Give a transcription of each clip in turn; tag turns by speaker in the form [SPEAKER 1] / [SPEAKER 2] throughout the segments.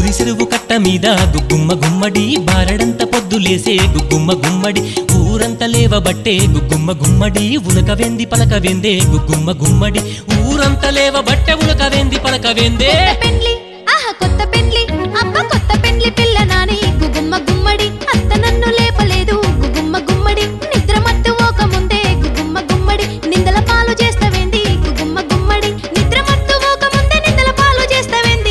[SPEAKER 1] ఊరి చెరువు కట్ట మీద గుగ్గుమ్మ గుమ్మడి బారడంత పొద్దులేసే గుగ్గుమ్మ గుమ్మడి ఊరంత లేవబట్టే గుగ్గుమ్మ గుమ్మడి ఉలక వెంది పలక వెందే గుగ్గుమ్మ గుమ్మడి ఊరంత లేవబట్టే ఉలక వెంది పలక వెందే
[SPEAKER 2] కొత్త పెండ్లి ఆహా కొత్త పెండ్లి అబ్బ కొత్త పెండ్లి పిల్ల నాని గుగుమ్మ గుమ్మడి అత్త నన్ను లేపలేదు గుగుమ్మ గుమ్మడి నిద్ర మత్తు ఓక ముందే గుగుమ్మ గుమ్మడి నిందల పాలు చేస్తవేంది గుగుమ్మ గుమ్మడి నిద్ర మత్తు ఓక ముందే నిందల పాలు చేస్తవేంది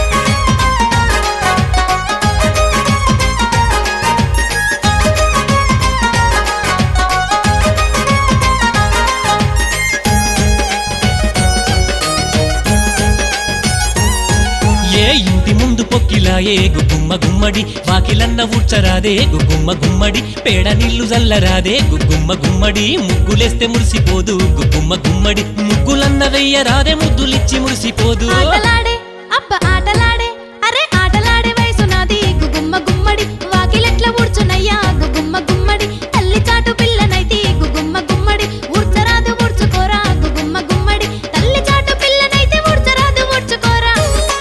[SPEAKER 1] ఏ ఇంటి ముందు పొక్కిలాయే గుగ్గుమ్మ గుమ్మడి వాకిలన్న ఊడ్చరాదే గుగ్గుమ్మ గుమ్మడి పేడ నీళ్లు చల్లరాదే గుగ్గుమ్మ గుమ్మడి ముగ్గులేస్తే మురిసిపోదు గుగ్గుమ్మ గుమ్మడి ముగ్గులన్న వెయ్యరాదే ముద్దులిచ్చి మురిసిపోదు
[SPEAKER 2] ఆటలాడే అబ్బ ఆటలాడే అరే ఆటలాడే వయసు నాది గుగుమ్మ గుమ్మడి వాకిలెట్ల ఊడ్చునయ్యా గుగుమ్మ గుమ్మడి తల్లి చాటు పిల్లనైతి గుగుమ్మ గుమ్మడి ఊడ్చరాదు ఊడ్చుకోరా గుగుమ్మ గుమ్మడి తల్లి చాటు పిల్లనైతే ఊడ్చరాదు ఊడ్చుకోరా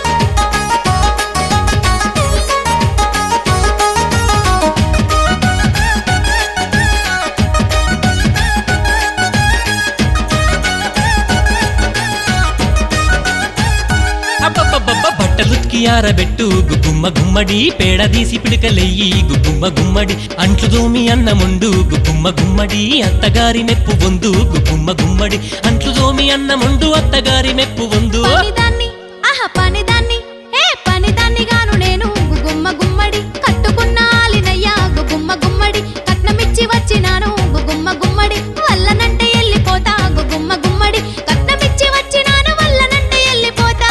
[SPEAKER 1] అబ్బబ్బబ్బబ్బ బట్టలుత్కి ఆరబెట్టు గుగ్గుమ్మ గుమ్మడి పేడ తీసి పిడకలెయ్యి గుగ్గుమ్మ గుమ్మడి అంట్లు దోమి అన్నముండు గుగ్గుమ్మ గుమ్మడి అత్తగారి మెప్పు వందు గుగ్గుమ్మ గుమ్మడి అంట్లు దోమి అన్నముండు అత్తగారి మెప్పు వందు
[SPEAKER 2] పనిదాన్ని ఆహా పనిదాన్ని ఏ పనిదాన్ని గాను నేను గుగుమ్మ గుమ్మడి కట్టుకున్న ఆలినయ్యా గుగుమ్మ గుమ్మడి కట్నమిచ్చి వచ్చినాను గుగుమ్మ గుమ్మడి వల్లనంటే వెళ్ళిపోతా గుగుమ్మ గుమ్మడి కట్నమిచ్చి వచ్చినాను వల్లనంటే వెళ్ళిపోతా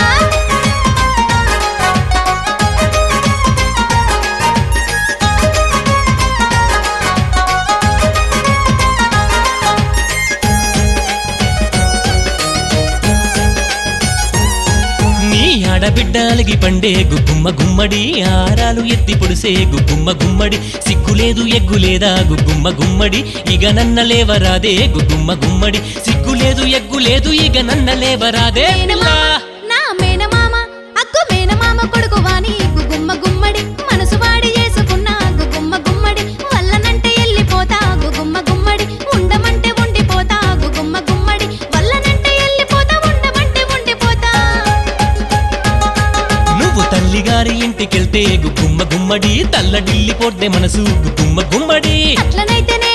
[SPEAKER 1] నీ ఆడబిడ్డ అలిగి పండే గుగ్గుమ్మ గుమ్మడి ఆరాలు ఎత్తి పొడిసే గుగ్గుమ్మ గుమ్మడి సిగ్గులేదు ఎగ్గులేదా గుగ్గుమ్మ గుమ్మడి ఇక నన్న లేవరాదే గుగ్గుమ్మ గుమ్మడి సిగ్గులేదు ఎగ్గులేదు ఇక నన్న లేవరాదే పిల్ల.
[SPEAKER 2] మేనమామ నా మేనమామ అగ్గు మేనమామ కొడుకు వాని గుగుమ్మ గుమ్మడి మనసు వాడి చేసుకున్న గుగుమ్మ గుమ్మడి వల్లనంటే వెళ్ళిపోతా గుగుమ్మ గుమ్మడి ఉండమంటే ఉండిపోతా గుగుమ్మ గుమ్మడి వల్లనంటే వెళ్ళిపోతా ఉండమంటే ఉండిపోతా
[SPEAKER 1] నువ్వు తల్లిగారి ఇంటికెళ్తే గుగ్గుమ్మ గుమ్మడి తల్లడిల్లి పొడ్డే మనసు గుగ్గుమ్మ గుమ్మడి
[SPEAKER 2] అట్లనైతేనే